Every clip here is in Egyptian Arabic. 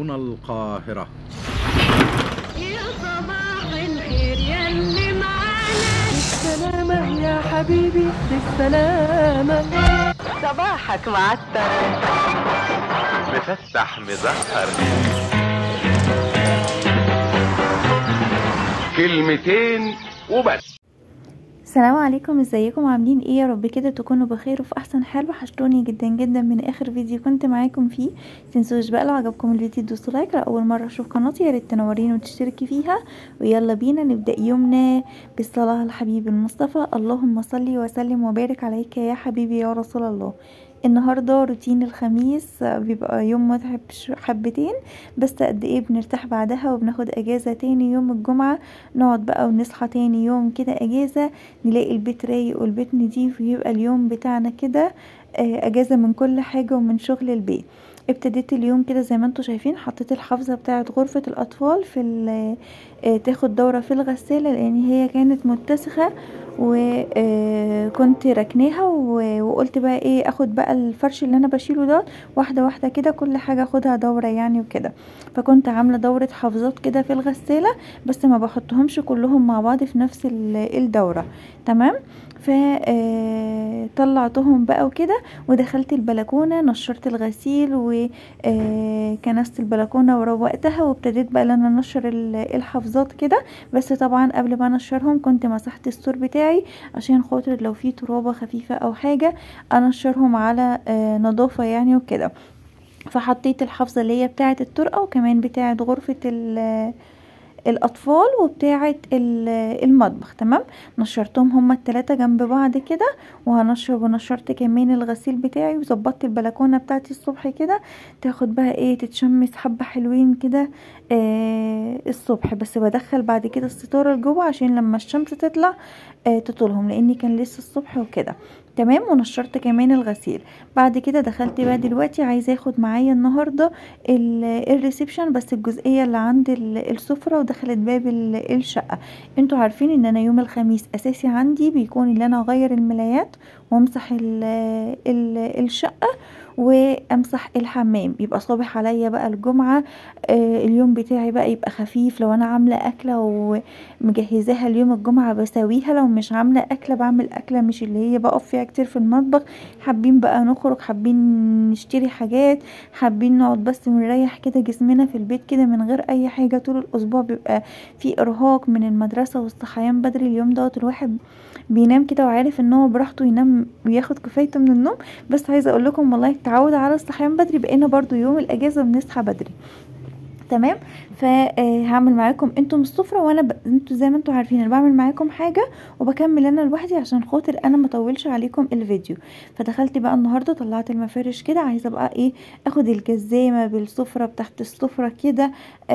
هنا القاهرة يا صباح الخير يا اللي معانا بالسلامة يا حبيبي بالسلامة صباحك معطر مفتح مزهر كلمتين وبس السلام عليكم ازيكم عاملين ايه يا رب كده تكونوا بخير وفي احسن حال وحشتوني جدا جدا من اخر فيديو كنت معاكم فيه متنسوش بقى لو عجبكم الفيديو تدوسوا لايك لو اول مره اشوف قناتي يا ريت تنوريني وتشتركي فيها ويلا بينا نبدا يومنا بالصلاه على الحبيب المصطفى اللهم صل وسلم وبارك عليك يا حبيبي يا رسول الله النهارده روتين الخميس بيبقى يوم متعب ش- حبتين بس قد ايه بنرتاح بعدها وبناخد اجازه تاني يوم الجمعه نقعد بقى ونصحى تاني يوم كده اجازه نلاقي البيت رايق والبيت نضيف ويبقى اليوم بتاعنا كده آه، اجازه من كل حاجه ومن شغل البيت ابتديت اليوم كده زي ما انتم شايفين حطيت الحافظه بتاعه غرفه الاطفال في ال- آه، تاخد دوره في الغساله لان هي كانت متسخه وكنت ركناها و- وقلت بقى ايه اخد بقى الفرش اللي انا بشيله ده واحده واحده كده كل حاجه اخدها دوره يعني وكده فكنت عامله دوره حافظات كده في الغساله بس ما بحطهمش كلهم مع بعض في نفس ال- الدوره تمام فطلعتهم بقى وكده ودخلت البلكونه نشرت الغسيل وكنست البلكونه وروقتها وابتديت بقى ان انا انشر ال- الحافظات كده بس طبعا قبل ما انشرهم كنت مسحت السور بتاعي عشان خاطر لو في ترابه خفيفه او حاجه انشرهم على آه، نظافه يعني وكده فحطيت الحافظه اللي هي بتاعه الطرقه وكمان بتاعه غرفه ال- الاطفال وبتاعه ال- المطبخ تمام نشرتهم هما التلاتة جنب بعض كده وهنشر ونشرت كمان الغسيل بتاعي وظبطت البلكونه بتاعتي الصبح كده تاخد بقى ايه تتشمس حبه حلوين كده آه الصبح بس بدخل بعد كده الستاره لجوه عشان لما الشمس تطلع آه تطولهم لاني كان لسه الصبح وكده تمام ونشرت كمان الغسيل بعد كده دخلت بقى دلوقتي عايزه اخد معايا النهارده ال- الريسبشن بس الجزئيه اللي عند ال- السفره ودخلت باب ال- الشقه انتوا عارفين ان انا يوم الخميس اساسي عندي بيكون ان انا اغير الملايات وامسح ال ال الشقه وامسح الحمام يبقى صابح عليا بقى الجمعه آه اليوم بتاعي بقى يبقى خفيف لو انا عامله اكله ومجهزاها اليوم الجمعه بسويها لو مش عامله اكله بعمل اكله مش اللي هي بقف فيها كتير في المطبخ حابين بقى نخرج حابين نشتري حاجات حابين نقعد بس ونريح كده جسمنا في البيت كده من غير اي حاجه طول الاسبوع بيبقى في ارهاق من المدرسه والصحيان بدري اليوم دوت الواحد بينام كده وعارف ان هو براحته ينام وياخد كفايته من النوم بس عايزه اقول لكم والله التعود على الصحيان بدري بقينا برضو يوم الاجازه بنصحى بدري تمام فهعمل معاكم انتم السفره وانا ب... انتوا زي ما انتوا عارفين انا بعمل معاكم حاجه وبكمل انا لوحدي عشان خاطر انا ما اطولش عليكم الفيديو فدخلت بقى النهارده طلعت المفارش كده عايزه بقى ايه اخد الجزامه بالسفره بتاعت السفره كده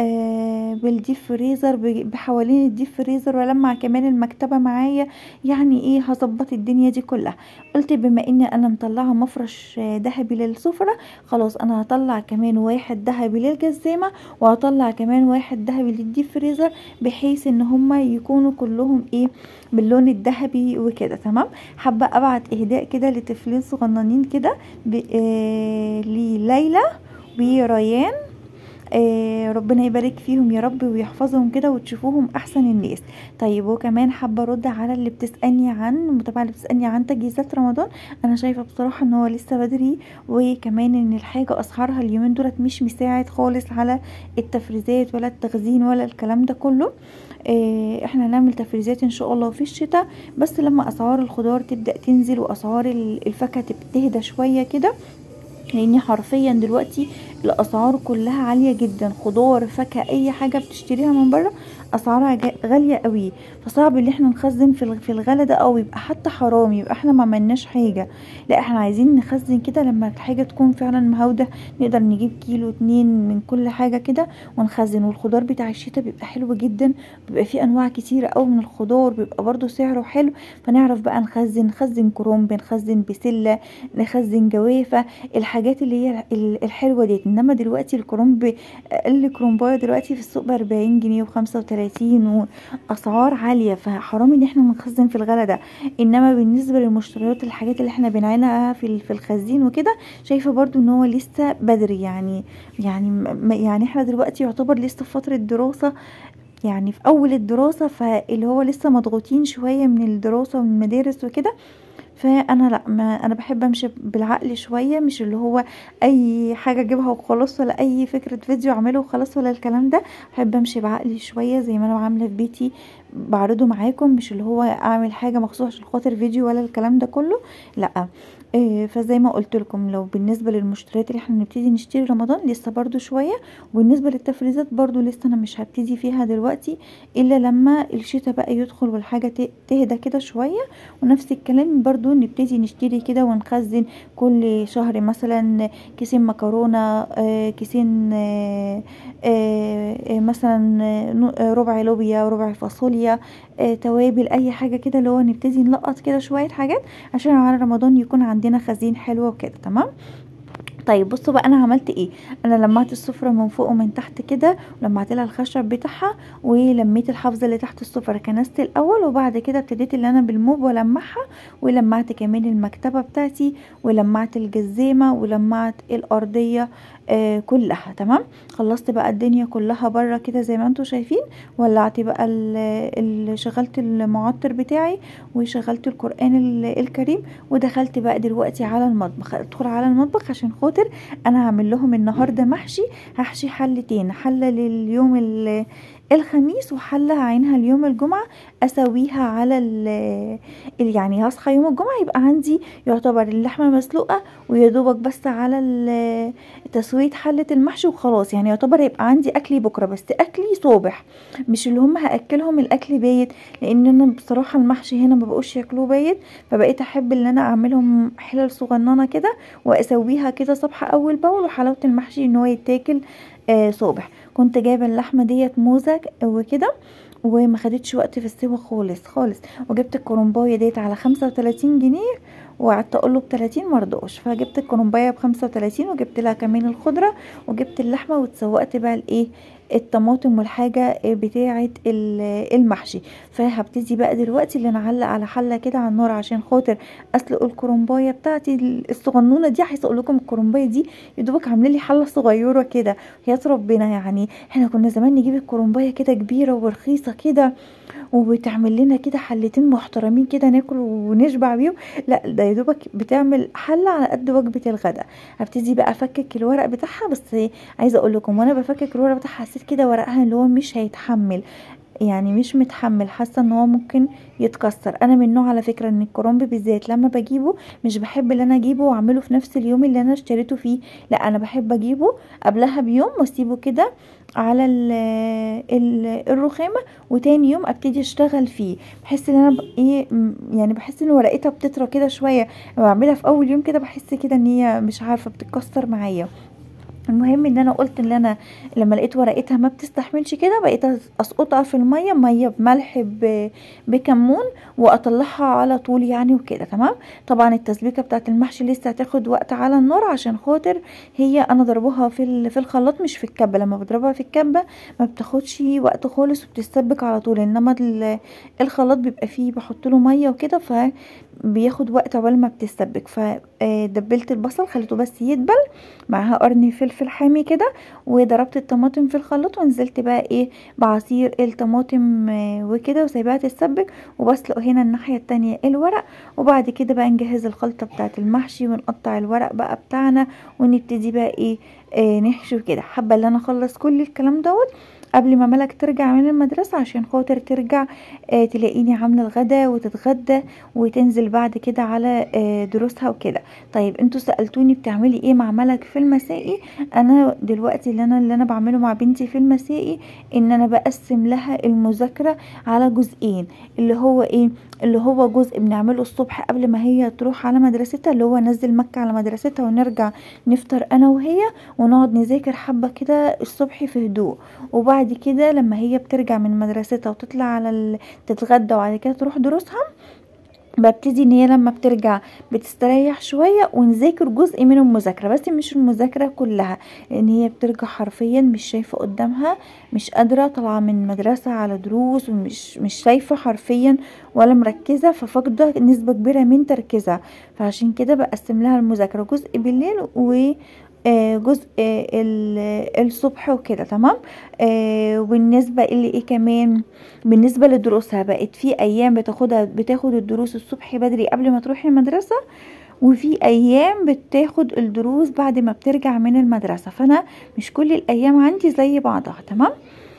آه بالديب فريزر ب- بحوالين الديب فريزر والمع كمان المكتبه معايا يعني ايه هظبط الدنيا دي كلها قلت بما اني انا مطلعه مفرش آه، ذهبي للسفره خلاص انا هطلع كمان واحد ذهبي للجزامه وهطلع كمان واحد ذهبي للديب فريزر بحيث ان هما يكونوا كلهم ايه باللون الذهبي وكده تمام حابه ابعت اهداء كده لطفلين صغننين كده ب- آه لليلى وريان آه ربنا يبارك فيهم يا رب ويحفظهم كده وتشوفوهم احسن الناس طيب وكمان حابه ارد على اللي بتسالني عن المتابعه اللي بتسالني عن تجهيزات رمضان انا شايفه بصراحه ان هو لسه بدري وكمان ان الحاجه اسعارها اليومين دولت مش مساعد خالص على التفريزات ولا التخزين ولا الكلام ده كله آه، احنا هنعمل تفريزات ان شاء الله في الشتاء بس لما اسعار الخضار تبدا تنزل واسعار ال- الفاكهه تهدى شويه كده لان حرفيا دلوقتي الاسعار كلها عاليه جدا خضار فاكهه اي حاجه بتشتريها من بره اسعارها جا- غاليه قوي فصعب ان احنا نخزن في الغ- في الغلا ده او يبقى حتى حرام يبقى احنا ما عملناش حاجه لا احنا عايزين نخزن كده لما الحاجه تكون فعلا مهوده نقدر نجيب كيلو اتنين من كل حاجه كده ونخزن والخضار بتاع الشتاء بيبقى حلو جدا بيبقى فيه انواع كتيره قوي من الخضار بيبقى برضو سعره حلو فنعرف بقى نخزن نخزن كرنب نخزن بسله نخزن جوافه الحاجات اللي هي ال- الحلوه ديت انما دلوقتي الكرنب اقل كرنبايه دلوقتي في السوق بأربعين جنيه وخمسة وتلاتين واسعار عاليه فحرام ان احنا نخزن في الغلا ده انما بالنسبه للمشتريات الحاجات اللي احنا بنعينها في ال- في الخزين وكده شايفه برضو ان هو لسه بدري يعني يعني م- يعني احنا دلوقتي يعتبر لسه في فتره دراسه يعني في اول الدراسه فاللي هو لسه مضغوطين شويه من الدراسه ومن المدارس وكده فانا لا ما انا بحب امشي بالعقل شويه مش اللي هو اي حاجه اجيبها وخلاص ولا اي فكره فيديو اعمله وخلاص ولا الكلام ده بحب امشي بعقلي شويه زي ما انا عامله في بيتي بعرضه معاكم مش اللي هو اعمل حاجه مخصوص عشان خاطر فيديو ولا الكلام ده كله لا إيه فزي ما قلت لكم لو بالنسبه للمشتريات اللي احنا نبتدي نشتري رمضان لسه برضو شويه وبالنسبه للتفريزات برضو لسه انا مش هبتدي فيها دلوقتي الا لما الشتاء بقى يدخل والحاجه ت- تهدى كده شويه ونفس الكلام برضو نبتدي نشتري كده ونخزن كل شهر مثلا كيسين مكرونه آه، كيسين آه، آه، آه، مثلا آه، نو- آه، ربع لوبيا ربع فاصوليا آه، توابل اي حاجه كده اللي هو نبتدي نلقط كده شويه حاجات عشان على رمضان يكون عندنا خزين حلو وكده تمام طيب بصوا بقى انا عملت ايه انا لمعت السفرة من فوق ومن تحت كده ولمعت لها الخشب بتاعها ولميت الحافظه اللي تحت السفرة كنست الاول وبعد كده ابتديت اللي انا بالموب ولمعها ولمعت كمان المكتبه بتاعتي ولمعت الجزامه ولمعت الارضيه آه كلها تمام خلصت بقى الدنيا كلها بره كده زي ما انتم شايفين ولعت بقى ال- ال- شغلت المعطر بتاعي وشغلت القران ال- الكريم ودخلت بقى دلوقتي على المطبخ ادخل على المطبخ عشان خاطر انا هعمل لهم النهارده محشي هحشي حلتين حله لليوم ال- الخميس وحله هعينها اليوم الجمعه اسويها على ال ال- يعني هصحى يوم الجمعه يبقى عندي يعتبر اللحمه مسلوقه ويا دوبك بس على ال- تسويه حله المحشي وخلاص يعني يعتبر يبقى عندي اكلي بكره بس اكلي صبح مش اللي هم هاكلهم الاكل بايت لان انا بصراحه المحشي هنا ما بقوش ياكلوه بايت فبقيت احب ان انا اعملهم حلل صغننه كده واسويها كده صبح اول باول وحلاوه المحشي ان هو يتاكل آه صبح كنت جايبه اللحمه ديت موزه وكده وما خدتش وقت في السوا خالص خالص وجبت الكرنبايه ديت على خمسة وتلاتين جنيه وقعدت اقول له ب 30 مرضوش فجبت الكرنبايه ب 35 وجبت لها كمان الخضره وجبت اللحمه واتسوقت بقى الايه الطماطم والحاجه بتاعه ال- المحشي فهبتدي بقى دلوقتي اللي نعلق على حله كده على النار عشان خاطر اسلق الكرنبايه بتاعتي الصغنونه دي عايزه اقول لكم الكرنبايه دي يا دوبك عامله لي حله صغيره كده يا ربنا يعني احنا كنا زمان نجيب الكرنبايه كده كبيره ورخيصه كده وبتعمل لنا كده حلتين محترمين كده ناكل ونشبع بيهم لا ده يا دوبك بتعمل حله على قد وجبه الغداء هبتدي بقى افكك الورق بتاعها بس عايزه اقول لكم وانا بفكك الورق بتاعها حسيت كده ورقها اللي هو مش هيتحمل يعني مش متحمل حاسه ان هو ممكن يتكسر انا من النوع على فكره ان الكرنب بالذات لما بجيبه مش بحب ان انا اجيبه واعمله في نفس اليوم اللي انا اشتريته فيه لا انا بحب اجيبه قبلها بيوم واسيبه كده على ال ال الرخامه وتاني يوم ابتدي اشتغل فيه بحس ان انا ب- ايه م- يعني بحس ان ورقتها بتطرى كده شويه لما بعملها في اول يوم كده بحس كده ان هي مش عارفه بتتكسر معايا المهم ان انا قلت ان انا لما لقيت ورقتها ما بتستحملش كده بقيت اسقطها في الميه ميه بملح ب- بكمون واطلعها على طول يعني وكده تمام طبعا التسبيكه بتاعت المحشي لسه هتاخد وقت على النار عشان خاطر هي انا ضربوها في ال- في الخلاط مش في الكبه لما بضربها في الكبه ما بتاخدش وقت خالص وبتتسبك على طول انما ال- الخلاط بيبقى فيه بحط له ميه وكده فبياخد وقت عقبال ما بتتسبك فدبلت البصل خليته بس يدبل معاها قرن فلفل حامي كده وضربت الطماطم في الخلاط ونزلت بقى ايه بعصير الطماطم آه، وكده وسايباها تتسبك وبسلق هنا الناحيه التانية الورق وبعد كده بقى نجهز الخلطه بتاعه المحشي ونقطع الورق بقى بتاعنا ونبتدي بقى ايه آه نحشي كده حابه ان انا اخلص كل الكلام دوت قبل ما ملك ترجع من المدرسة عشان خاطر ترجع آه تلاقيني عاملة الغدا وتتغدى وتنزل بعد كده على آه دروسها وكده طيب انتوا سألتوني بتعملي ايه مع ملك في المسائي انا دلوقتي اللي انا اللي انا بعمله مع بنتي في المسائي ان انا بقسم لها المذاكرة على جزئين اللي هو ايه اللي هو جزء بنعمله الصبح قبل ما هي تروح على مدرستها اللي هو نزل مكة على مدرستها ونرجع نفطر انا وهي ونقعد نذاكر حبة كده الصبح في هدوء وبعد كده لما هي بترجع من مدرستها وتطلع على ال... تتغدى وبعد كده تروح دروسها ببتدي ان هي لما بترجع بتستريح شوية ونذاكر جزء من المذاكرة بس مش المذاكرة كلها لان هي بترجع حرفيا مش شايفة قدامها مش قادرة طالعة من مدرسة على دروس ومش مش شايفة حرفيا ولا مركزة ففاقدة نسبة كبيرة من تركيزها فعشان كده بقسم لها المذاكرة جزء بالليل و آه، جزء آه، ال- الصبح وكده تمام آه، وبالنسبة اللي ايه كمان بالنسبة لدروسها بقت في ايام بتاخدها بتاخد الدروس الصبح بدري قبل ما تروح المدرسة وفي ايام بتاخد الدروس بعد ما بترجع من المدرسة فانا مش كل الايام عندي زي بعضها تمام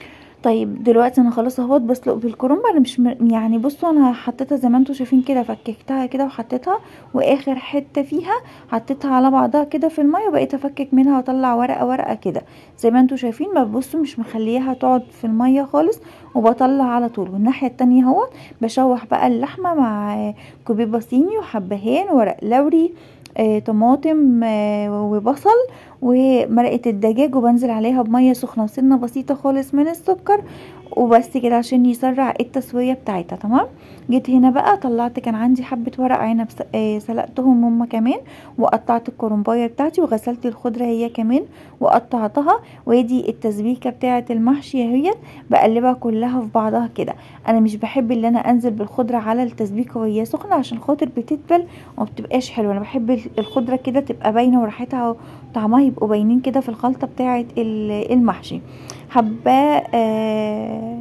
طيب دلوقتي انا خلاص اهوت بسلق بالكرنب انا مش م... يعني بصوا انا حطيتها زي ما انتوا شايفين كده فككتها كده وحطيتها واخر حته فيها حطيتها على بعضها كده في الميه وبقيت افكك منها واطلع ورقه ورقه كده زي ما انتوا شايفين ما بصوا مش مخليها تقعد في الميه خالص وبطلع على طول والناحيه التانية اهوت بشوح بقى اللحمه مع كوبيبه صيني وحبهان ورق لوري آه، طماطم آه، وبصل ومرقه الدجاج وبنزل عليها بميه سخنه وسنه بسيطه خالص من السكر وبس كده عشان يسرع التسويه بتاعتها تمام جيت هنا بقى طلعت كان عندي حبه ورق عنب س- آه، سلقتهم هما كمان وقطعت الكرنبايه بتاعتي وغسلت الخضره هي كمان وقطعتها وادي التسبيكه بتاعه المحشي اهيت بقلبها كلها في بعضها كده انا مش بحب ان انا انزل بالخضره على التسبيكه وهي سخنه عشان خاطر بتدبل وما بتبقاش حلوه انا بحب ال- الخضره كده تبقى باينه وريحتها وطعمها يبقوا باينين كده في الخلطه بتاعه ال- المحشي حباه آه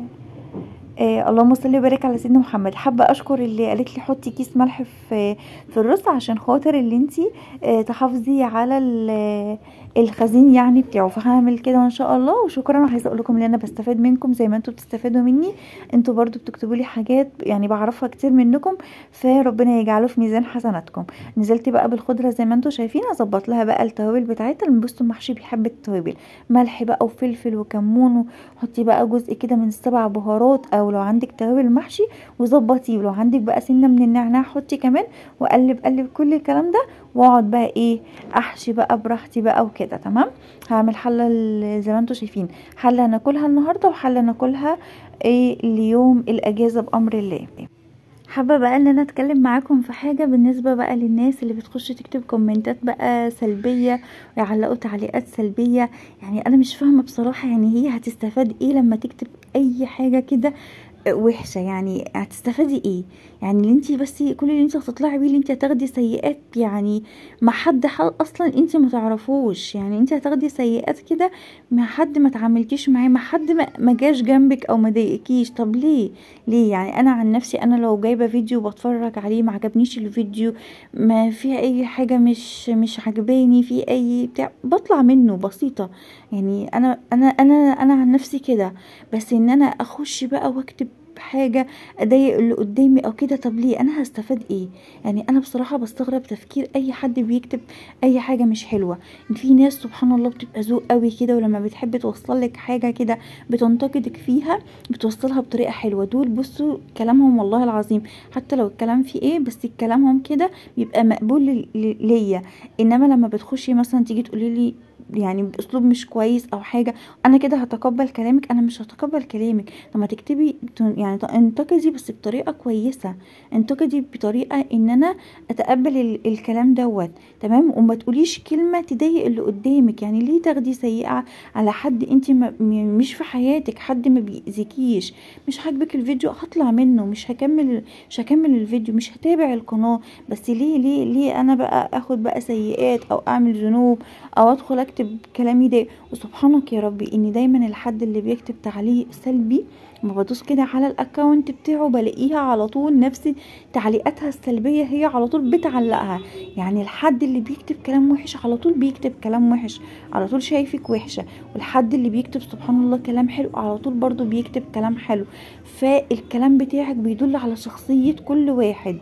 آه اللهم صل وبارك على سيدنا محمد حابه اشكر اللي قالت لي حطي كيس ملح في في الرز عشان خاطر اللي انتي آه تحافظي على ال- الخزين يعني بتاعه فهعمل كده ان شاء الله وشكرا عايزه اقول لكم ان انا بستفاد منكم زي ما انتوا بتستفادوا مني انتوا برضو بتكتبوا لي حاجات يعني بعرفها كتير منكم فربنا يجعله في ميزان حسناتكم نزلت بقى بالخضره زي ما انتوا شايفين اظبط لها بقى التوابل بتاعتها لما بصوا المحشي بيحب التوابل ملح بقى وفلفل وكمون وحطي بقى جزء كده من السبع بهارات او لو عندك توابل محشي وظبطيه ولو عندك بقى سنه من النعناع حطي كمان وقلب قلب كل الكلام ده واقعد بقى ايه احشي بقى براحتي بقى وكده تمام هعمل حله ال- زي ما انتوا شايفين حله ناكلها النهارده وحله ناكلها ايه اليوم الاجازه بامر الله حابه بقى ان انا اتكلم معاكم في حاجه بالنسبه بقى للناس اللي بتخش تكتب كومنتات بقى سلبيه ويعلقوا تعليقات سلبيه يعني انا مش فاهمه بصراحه يعني هي هتستفاد ايه لما تكتب اي حاجه كده وحشه يعني هتستفادي ايه يعني اللي انت بس كل اللي انت هتطلعي بيه اللي انت هتاخدي سيئات يعني مع حد ح- اصلا انت ما تعرفوش يعني انت هتاخدي سيئات كده مع حد ما تعاملتيش معاه مع حد ما ما جاش جنبك او ما ضايقكيش طب ليه ليه يعني انا عن نفسي انا لو جايبه فيديو بتفرج عليه ما عجبنيش الفيديو ما فيها اي حاجه مش مش عجباني في اي بتاع بطلع منه بسيطه يعني انا انا انا انا عن نفسي كده بس ان انا اخش بقى واكتب حاجة اضايق اللي قدامي او كده طب ليه انا هستفاد ايه يعني انا بصراحة بستغرب تفكير اي حد بيكتب اي حاجة مش حلوة في ناس سبحان الله بتبقى ذوق قوي كده ولما بتحب توصل لك حاجة كده بتنتقدك فيها بتوصلها بطريقة حلوة دول بصوا كلامهم والله العظيم حتى لو الكلام فيه ايه بس كلامهم كده بيبقى مقبول ل- ل- ليا انما لما بتخشي مثلا تيجي تقولي لي يعني باسلوب مش كويس او حاجه انا كده هتقبل كلامك انا مش هتقبل كلامك لما تكتبي ت- يعني ت- انتقدي بس بطريقه كويسه انتقدي بطريقه ان انا اتقبل ال- الكلام دوت تمام وما تقوليش كلمه تضايق اللي قدامك يعني ليه تاخدي سيئه على حد انت ما م- مش في حياتك حد ما بيأذيكيش مش عاجبك الفيديو هطلع منه مش هكمل مش هكمل الفيديو مش هتابع القناه بس ليه ليه ليه انا بقى اخد بقى سيئات او اعمل ذنوب او ادخل اكتب كلام يضايق وسبحانك يا ربي ان دايما الحد اللي بيكتب تعليق سلبي ما بدوس كده على الاكونت بتاعه بلاقيها على طول نفس تعليقاتها السلبيه هي على طول بتعلقها يعني الحد اللي بيكتب كلام وحش على طول بيكتب كلام وحش على طول شايفك وحشه والحد اللي بيكتب سبحان الله كلام حلو على طول برضو بيكتب كلام حلو فالكلام بتاعك بيدل على شخصيه كل واحد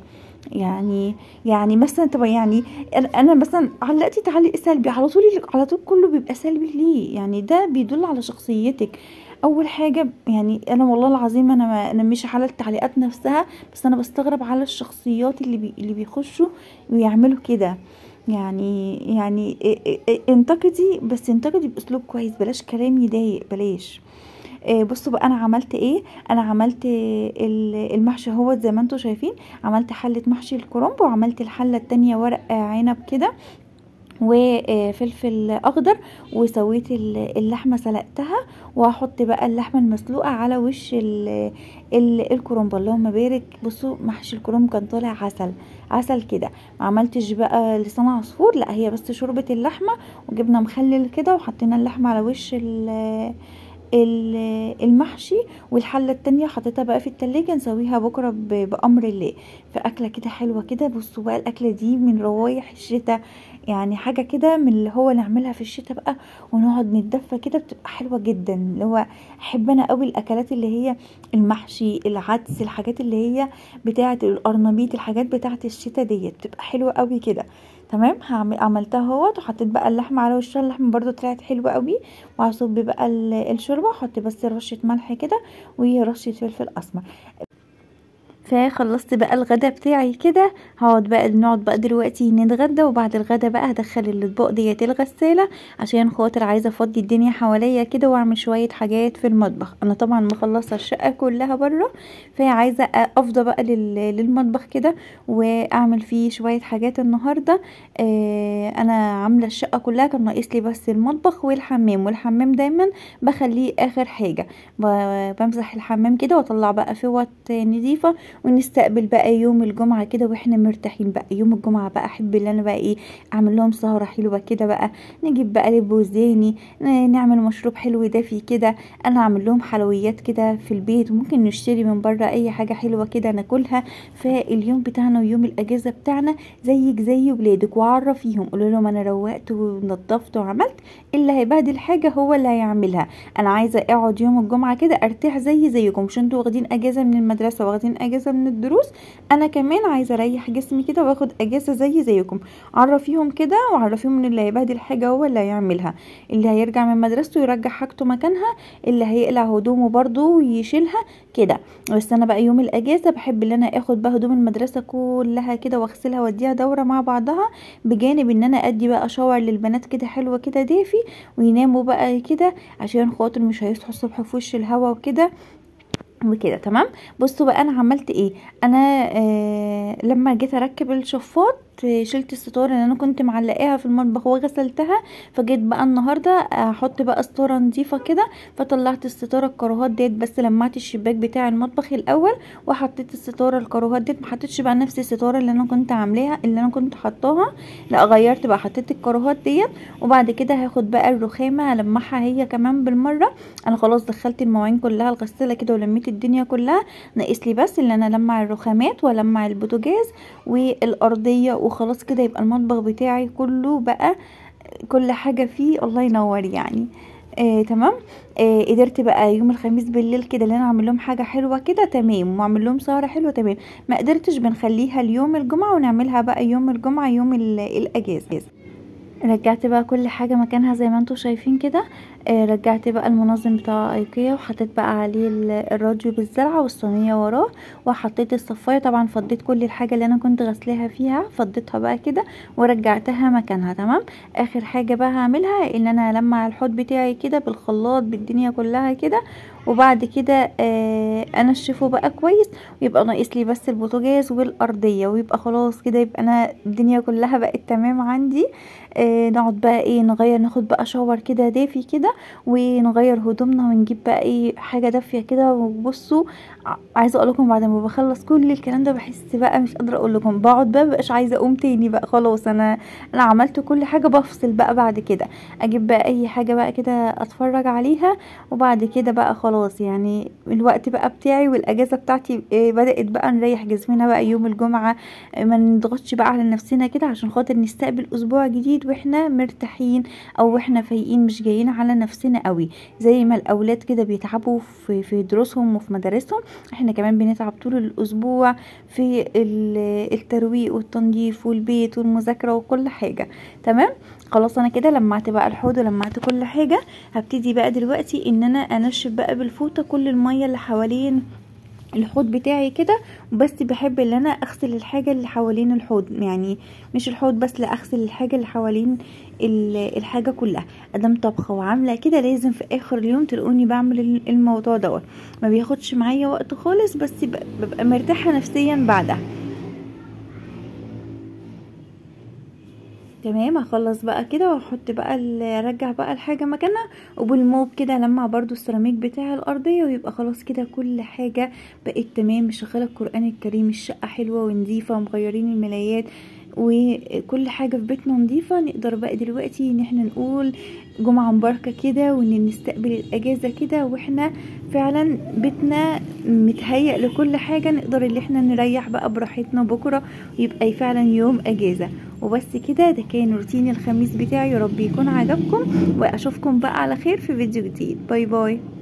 يعني يعني مثلا طب يعني انا أنا مثلا علقتي تعليق سلبي على طول على طول كله بيبقى سلبي ليه يعني ده بيدل على شخصيتك اول حاجه يعني انا والله العظيم انا ما انا مش على التعليقات نفسها بس انا بستغرب على الشخصيات اللي بي اللي بيخشوا ويعملوا كده يعني يعني إ- إ- إ- انتقدي بس انتقدي باسلوب كويس بلاش كلام يضايق بلاش آه بصوا بقى انا عملت ايه انا عملت ال- المحشي هو زي ما انتم شايفين عملت حله محشي الكرنب وعملت الحله التانية ورق آه، عنب كده وفلفل اخضر وسويت ال- اللحمه سلقتها وهحط بقى اللحمه المسلوقه على وش ال- ال- الكرنب اللهم بارك بصوا محشي الكرنب كان طالع عسل عسل كده ما عملتش بقى لسان عصفور لا هي بس شوربه اللحمه وجبنا مخلل كده وحطينا اللحمه على وش ال- ال- المحشي والحله التانية حطيتها بقى في التلاجة نسويها بكره ب- بامر الله فاكله كده حلوه كده بصوا بقى الاكله دي من روايح الشتاء يعني حاجه كده من اللي هو نعملها في الشتاء بقى ونقعد نتدفى كده بتبقى حلوه جدا اللي هو احب انا قوي الاكلات اللي هي المحشي العدس الحاجات اللي هي بتاعه القرنبيط الحاجات بتاعه الشتاء ديت بتبقى حلوه قوي كده تمام هعمل عملتها اهوت وحطيت بقى اللحمه على وشها اللحمه برضو طلعت حلوه قوي وهصب بقى ال- الشوربه واحط بس رشه ملح كده ورشه فلفل اسمر فخلصت بقى الغدا بتاعي كده هقعد بقى نقعد بقى دلوقتي نتغدى وبعد الغدا بقى هدخل الاطباق ديت الغساله عشان خاطر عايزه افضي الدنيا حواليا كده واعمل شويه حاجات في المطبخ انا طبعا مخلصه الشقه كلها بره فعايزه افضى بقى لل- للمطبخ كده واعمل فيه شويه حاجات النهارده آه انا عامله الشقه كلها كان ناقص لي بس المطبخ والحمام والحمام دايما بخليه اخر حاجه ب- بمسح الحمام كده واطلع بقى فوط نظيفه ونستقبل بقى يوم الجمعة كده واحنا مرتاحين بقى يوم الجمعة بقى احب ان انا بقى ايه اعمل لهم سهرة حلوة كده بقى نجيب بقى لب وزاني ن- نعمل مشروب حلو دافي كده انا اعمل لهم حلويات كده في البيت وممكن نشتري من بره اي حاجة حلوة كده ناكلها فاليوم بتاعنا ويوم الاجازة بتاعنا زيك زي ولادك وعرفيهم قولوا لهم انا روقت ونضفت وعملت اللي هيبهدل حاجة هو اللي هيعملها انا عايزة اقعد يوم الجمعة كده ارتاح زي زيكم مش انتوا واخدين اجازة من المدرسة واخدين اجازة من الدروس انا كمان عايزة اريح جسمي كده واخد اجازة زي زيكم عرفيهم كده وعرفيهم ان اللي هيبهدل حاجة هو اللي هيعملها اللي هيرجع من مدرسته يرجع حاجته مكانها اللي هيقلع هدومه برضه ويشيلها كده بس انا بقى يوم الاجازة بحب ان انا اخد بقى هدوم المدرسة كلها كده واغسلها واديها دورة مع بعضها بجانب ان انا ادي بقى شاور للبنات كده حلوة كده دافي ويناموا بقى كده عشان خاطر مش هيصحوا الصبح في وش الهوا وكده وكده تمام بصوا بقى انا عملت ايه انا آه لما جيت اركب الشفاط آه، شلت الستاره اللي انا كنت معلقاها في المطبخ وغسلتها فجيت بقى النهارده احط بقى ستاره نظيفه كده فطلعت الستاره الكروهات ديت بس لمعت الشباك بتاع المطبخ الاول وحطيت الستاره الكروهات ديت ما حطيتش بقى نفس الستاره اللي انا كنت عاملاها اللي انا كنت حطاها لا غيرت بقى حطيت الكروهات ديت وبعد كده هاخد بقى الرخامه المعها هي كمان بالمره انا خلاص دخلت المواعين كلها الغساله كده ولميت الدنيا كلها ناقص لي بس ان انا المع الرخامات والمع البوتاجاز والارضيه وخلاص كده يبقى المطبخ بتاعي كله بقى كل حاجه فيه الله ينور يعني آه تمام آه قدرت بقى يوم الخميس بالليل كده اللي انا اعمل لهم حاجه حلوه كده تمام واعمل لهم سهره حلوه تمام ما قدرتش بنخليها اليوم الجمعه ونعملها بقى يوم الجمعه يوم ال- الاجازه رجعت بقى كل حاجة مكانها زي ما انتوا شايفين كده آه رجعت بقى المنظم بتاع ايكيا وحطيت بقى عليه ال- الراديو بالزرعة والصينية وراه وحطيت الصفاية طبعا فضيت كل الحاجة اللي انا كنت غسلاها فيها فضيتها بقى كده ورجعتها مكانها تمام اخر حاجة بقى هعملها ان انا المع الحوض بتاعي كده بالخلاط بالدنيا كلها كده وبعد كده آه انشفه بقى كويس ويبقى ناقص لي بس البوتاجاز والارضيه ويبقى خلاص كده يبقى انا الدنيا كلها بقت تمام عندي آه نقعد بقى ايه نغير ناخد بقى شاور كده دافي كده ونغير هدومنا ونجيب بقى ايه حاجه دافيه كده وبصوا ع- عايزه اقول لكم بعد ما بخلص كل الكلام ده بحس بقى مش قادره اقول لكم بقعد بقى مبقاش عايزه اقوم تاني بقى خلاص انا انا عملت كل حاجه بفصل بقى بعد كده اجيب بقى اي حاجه بقى كده اتفرج عليها وبعد كده بقى خلاص يعني الوقت بقى بتاعي والاجازه بتاعتي إيه بدات بقى نريح جسمنا بقى يوم الجمعه إيه ما نضغطش بقى على نفسنا كده عشان خاطر نستقبل اسبوع جديد واحنا مرتاحين او احنا فايقين مش جايين على نفسنا قوي زي ما الاولاد كده بيتعبوا في في دروسهم وفي مدارسهم احنا كمان بنتعب طول الاسبوع في ال- الترويق والتنظيف والبيت والمذاكره وكل حاجه تمام خلاص انا كده لمعت بقى الحوض ولمعت كل حاجه هبتدي بقى دلوقتي ان انا انشف بقى بالفوطه كل الميه اللي حوالين الحوض بتاعي كده وبس بحب ان انا اغسل الحاجه اللي حوالين الحوض يعني مش الحوض بس لا اغسل الحاجه اللي حوالين ال- الحاجه كلها ادام طبخه وعامله كده لازم في اخر اليوم تلاقوني بعمل ال- الموضوع دوت ما بياخدش معايا وقت خالص بس ب- ببقى مرتاحه نفسيا بعدها تمام هخلص بقى كده واحط بقى ال- ارجع بقى الحاجه مكانها وبالموب كده لمع برضو السيراميك بتاع الارضيه ويبقى خلاص كده كل حاجه بقت تمام مشغله القران الكريم الشقه حلوه ونظيفه ومغيرين الملايات وكل حاجه في بيتنا نظيفه نقدر بقى دلوقتي ان احنا نقول جمعه مباركه كده وان نستقبل الاجازه كده واحنا فعلا بيتنا متهيأ لكل حاجه نقدر اللي احنا نريح بقى براحتنا بكره ويبقى فعلا يوم اجازه وبس كده ده كان روتين الخميس بتاعي يا رب يكون عجبكم واشوفكم بقى على خير في فيديو جديد باي باي